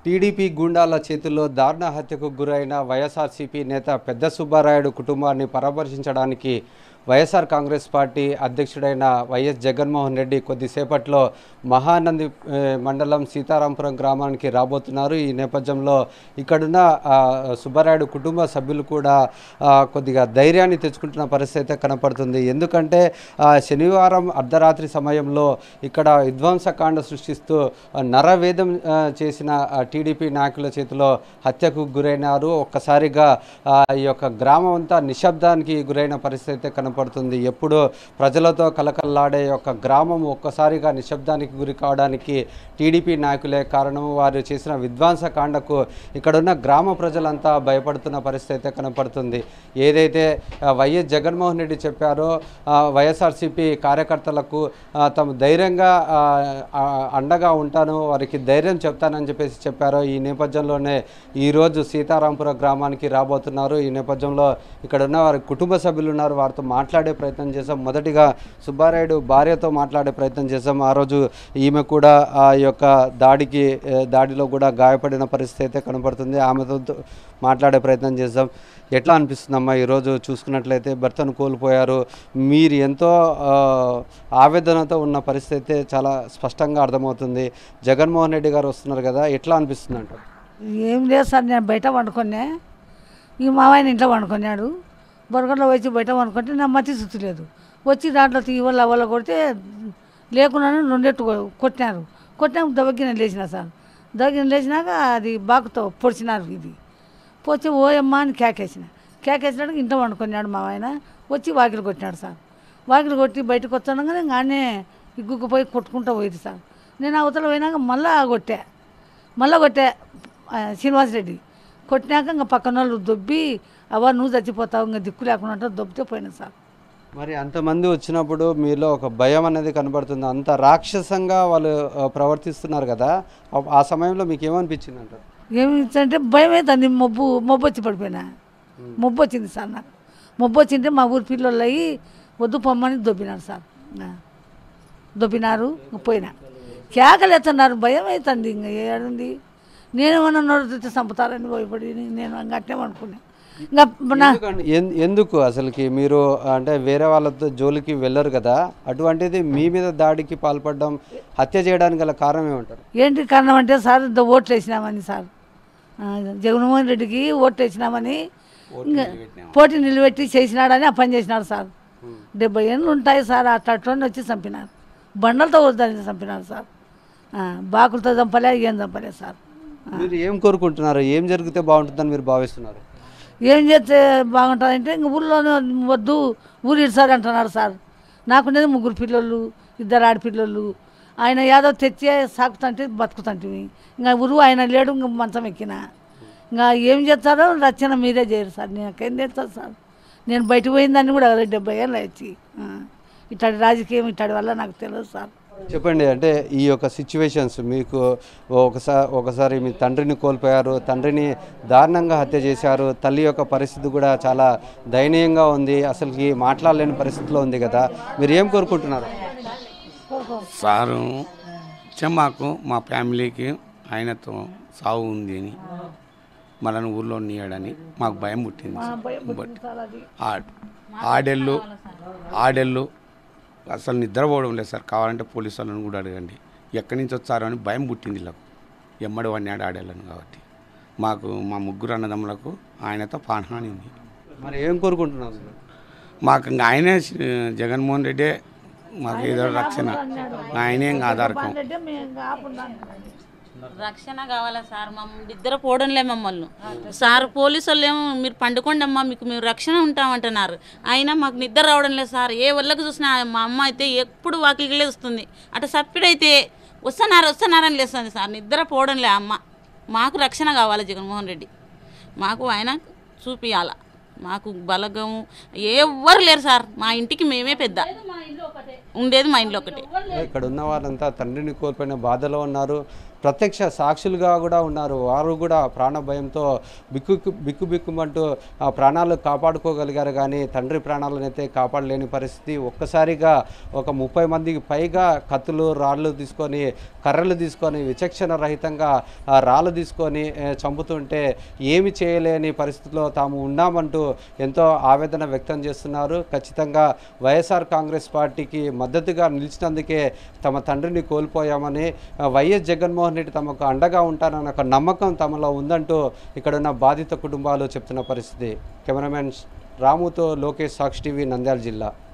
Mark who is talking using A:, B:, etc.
A: TDP గూండాల చేతుల్లో దారుణ హత్యకు గురైన వైఎస్ఆర్సీపీ నేత పెద్ద సుబ్బారాయుడు కుటుంబాన్ని పరామర్శించడానికి వైఎస్ఆర్ కాంగ్రెస్ పార్టీ అధ్యక్షుడైన వైఎస్ జగన్మోహన్ రెడ్డి కొద్దిసేపట్లో మహానంది ఏ, మండలం సీతారాంపురం గ్రామానికి రాబోతున్నారు ఈ నేపథ్యంలో ఇక్కడున్న ఆ, సుబ్బారాయుడు కుటుంబ సభ్యులు కూడా ఆ, కొద్దిగా ధైర్యాన్ని తెచ్చుకుంటున్న పరిస్థితి అయితే కనపడుతుంది ఎందుకంటే ఆ, శనివారం అర్ధరాత్రి సమయంలో ఇక్కడ విధ్వంసకాండ సృష్టిస్తూ ఆ, నరవేదం ఆ, చేసిన ఆ, టీడీపీ నాయకుల చేతిలో హత్యకు గురైనారు ఒక్కసారిగా ఆ, ఈ యొక్క గ్రామం అంతా నిశ్శబ్దానికి గురైన పరిస్థితి అయితే కనపడుతుంది ఎప్పుడు ప్రజలతో కలకల్లాడే యొక్క గ్రామం ఒక్కసారిగా నిశ్శబ్దానికి గురి కావడానికి టీడీపీ నాయకులే కారణం వారు చేసిన విధ్వంసకాండకు ఇక్కడున్న గ్రామ ప్రజలంతా భయపడుతున్న పరిస్థితి అయితే కనపడుతుంది ఏదైతే ఆ, వైఎస్ జగన్మోహన్ రెడ్డి చెప్పారో ఆ, వైఎస్ఆర్సీపీ కార్యకర్తలకు ఆ, తాము ధైర్యంగా ఆ, ఆ, అండగా ఉంటాను వారికి ధైర్యం చెప్తానని చెప్పేసి చెప్పారో ఈ నేపథ్యంలోనే ఈరోజు సీతారాంపుర గ్రామానికి రాబోతున్నారు ఈ నేపథ్యంలో ఇక్కడ ఉన్న వారి కుటుంబ సభ్యులు ఉన్నారు వారితో మాట్లాడే ప్రయత్నం చేశాం మొదటిగా సుబ్బారాయుడు భార్యతో మాట్లాడే ప్రయత్నం చేశాం ఆ రోజు ఈమె కూడా ఆ యొక్క దాడికి ఏ, దాడిలో కూడా గాయపడిన పరిస్థితి అయితే కనపడుతుంది ఆమెతో మాట్లాడే ప్రయత్నం చేద్దాం ఎట్లా అనిపిస్తుందమ్మా ఈరోజు చూసుకున్నట్లయితే భర్తను కోల్పోయారు మీరు ఎంతో ఆ, ఆవేదనతో ఉన్న పరిస్థితి అయితే చాలా స్పష్టంగా అర్థమవుతుంది జగన్మోహన్ రెడ్డి గారు వస్తున్నారు కదా ఎట్లా అనిపిస్తుంది అంట
B: ఏం లేదు సార్ నేను బయట వండుకునే ఈ మావాయన ఇంట్లో వండుకున్నాడు బొరగట్లో వచ్చి బయట వండుకుంటే నా మతి లేదు వచ్చి దాంట్లో తీవల్ల వల్ల కొడితే లేకుండా రెండెట్టు కొ- కొట్టినారు కొట్టినాక దవగిన లేచిన సార్ దవగిన లేచినాక అది బాకుతో పొడిచినారు ఇది పొచ్చి ఓయమ్మ అని కేకేసిన కేకేసినాడు ఇంట్లో వండుకున్నాడు మా ఆయన వచ్చి వాకిలు కొట్టినాడు సార్ వాకిలు కొట్టి బయటకు వచ్చాడగానే ఇంకా ఆడనే ఇగ్గుకుపోయి కొట్టుకుంటూ పోయింది సార్ నేను అవతల పోయినాక మళ్ళా కొట్టా మళ్ళా కొట్టే ఆ, శ్రీనివాస్ రెడ్డి కొట్టినాక ఇంకా పక్కన వాళ్ళు దొబ్బి అవ్వ నువ్వు చచ్చిపోతావు ఇంకా దిక్కు లేకుండా అంటే దొబ్బితే పోయినా సార్
A: మరి అంతమంది వచ్చినప్పుడు మీలో ఒక భయం అనేది కనబడుతుంది అంత రాక్షసంగా వాళ్ళు ఆ, ప్రవర్తిస్తున్నారు కదా ఆ- ఆ సమయంలో మీకు ఏమనిపించింది అంటారు
B: ఏమి అంటే భయం అవుతుంది మబ్బు మబ్బు వచ్చి పడిపోయినా మబ్బు వచ్చింది సార్ నాకు మబ్బు వచ్చింటే మా ఊరి పిల్లలు అయ్యి వద్దు పొమ్మని దొబ్బినారు సార్ ఆ. దొబ్బినారు ఇంక పోయినా కేకలు ఎత్తున్నారు భయం అవుతుంది ఇంక ఏడుంది నేను ఏమన్నా నోరు తెచ్చి చంపుతారని భయపడి నేను ఇంకా అట్టే అనుకున్నా ఇంకా నా
A: ఎందుకండి- ఎన్- ఎందుకు అసలుకి మీరు అంటే వేరే వాళ్ళతో జోలికి వెళ్ళరు కదా అటువంటిది మీ మీద దాడికి పాల్పడడం హత్య చేయడానికి గల కారణం ఏమంటారు
B: ఏంటి కారణం అంటే సార్ ఇంత ఓట్లు వేసినామని సార్ ఆ, జగన్మోహన్ రెడ్డికి ఓట్లు వేసినామని ఇంకా పోటీ నిలబెట్టి చేసినాడని ఆ పని చేసినాడు సార్ డెబ్బై ఏళ్ళు ఉంటాయి సార్ అట్లా వచ్చి చంపినారు బండలతో వద్దని చంపినారు సార్ ఆ, బాకులతో చంపలే ఏం చంపలే సార్
A: మీరు ఏం కోరుకుంటున్నారు ఏం జరిగితే బాగుంటుందని మీరు భావిస్తున్నారు
B: ఏం చేస్తే బాగుంటుందంటే ఇంక ఊళ్ళోనే వద్దు ఊరు ఇడ్సారి అంటున్నారు సార్ నాకున్నది ముగ్గురు పిల్లలు ఇద్దరు ఆడపిల్లలు ఆయన ఏదో తెచ్చి సాకుతంటే బతుకుతంటివి ఇంకా ఊరు ఆయన లేడు ఇంక మంచం ఎక్కిన ఇంకా ఏం చేస్తారో రచన మీరే చేయరు సార్ నాకేం చేస్తారు సార్ నేను బయటకు పోయిందని కూడా కదా డెబ్బై ఏళ్ళు వచ్చి ఆ, ఇట్లాంటి రాజకీయం ఇట్లాంటి వల్ల నాకు తెలియదు సార్
A: చెప్పండి అంటే ఈ యొక్క సిచ్యువేషన్స్ మీకు ఒకసారి ఒకసారి మీ తండ్రిని కోల్పోయారు తండ్రిని దారుణంగా హత్య చేశారు తల్లి యొక్క పరిస్థితి కూడా చాలా దయనీయంగా ఉంది అసలుకి మాట్లాడలేని పరిస్థితిలో ఉంది కదా మీరు ఏం కోరుకుంటున్నారు
C: సారు చెమ్మాకు మా ఫ్యామిలీకి ఆయనతో సావు ఉంది అని మనల్ని ఊర్లో నీయడని మాకు భయం పుట్టింది బట్ ఆ- ఆడెళ్ళు ఆడెళ్ళు అసలు నిద్రపోవడం లేదు సార్ కావాలంటే పోలీసు వాళ్ళని కూడా అడగండి ఎక్కడి నుంచి వచ్చారో అని భయం పుట్టింది వీళ్ళకు ఎమ్మడి వన్నాడు ఆడేళ్ళను కాబట్టి మాకు మా ముగ్గురు అన్నదమ్ములకు ఆయనతో పానహాని ఉంది
A: మరి ఏం కోరుకుంటున్నారు
C: మాకు ఇంకా ఆయనే శ్రీ- జగన్మోహన్ రెడ్డే మాకు ఏదో రక్షణ ఆయనే ఇంకా ఆధారకం
D: రక్షణ కావాలా సార్ మమ్మల్ని నిద్ర పోవడంలే మమ్మల్ని సార్ పోలీసు వాళ్ళు ఏమో మీరు పండుకోండి అమ్మా మీకు మేము రక్షణ ఉంటామంటున్నారు అయినా మాకు నిద్ర రావడం లేదు సార్ ఏ వాళ్ళకి చూసినా మా అమ్మ అయితే ఎప్పుడు వాకిలికి లేస్తుంది అటు సప్పిడైతే వస్తున్నారు వస్తున్నారని లేస్తుంది సార్ నిద్ర పోవడంలే ఆ అమ్మ మాకు రక్షణ కావాలి జగన్మోహన్ రెడ్డి మాకు ఆయన చూపియాల మాకు బలగం ఎవ్వరు లేరు సార్ మా ఇంటికి మేమే పెద్ద ఉండేది మైండ్లో ఒకటి
A: ఇక్కడ ఉన్న వారంతా తండ్రిని కోల్పోయిన బాధలో ఉన్నారు ప్రత్యక్ష సాక్షులుగా కూడా ఉన్నారు వారు కూడా ప్రాణ భయంతో బిక్కు బిక్కు బిక్కుమంటూ ఆ ప్రాణాలు కాపాడుకోగలిగారు కానీ తండ్రి ప్రాణాలను అయితే కాపాడలేని పరిస్థితి ఒక్కసారిగా ఒక ముప్పై మందికి పైగా కత్తులు రాళ్ళు తీసుకొని కర్రలు తీసుకొని విచక్షణ రహితంగా ఆ రాళ్ళు తీసుకొని ఏ, చంపుతుంటే ఏమి చేయలేని పరిస్థితిలో తాము ఉన్నామంటూ ఎంతో ఆవేదన వ్యక్తం చేస్తున్నారు ఖచ్చితంగా వైఎస్ఆర్ కాంగ్రెస్ పార్టీకి మద్దతుగా నిలిచినందుకే తమ తండ్రిని కోల్పోయామని ఆ, వైఎస్ జగన్మోహన్ రెడ్డి తమకు అండగా ఉంటారన్న ఒక నమ్మకం తమలో ఉందంటూ ఇక్కడున్న బాధిత కుటుంబాలు చెప్తున్న పరిస్థితి కెమెరామెన్ రాముతో లోకేష్ సాక్షి టీవీ నంద్యాల జిల్లా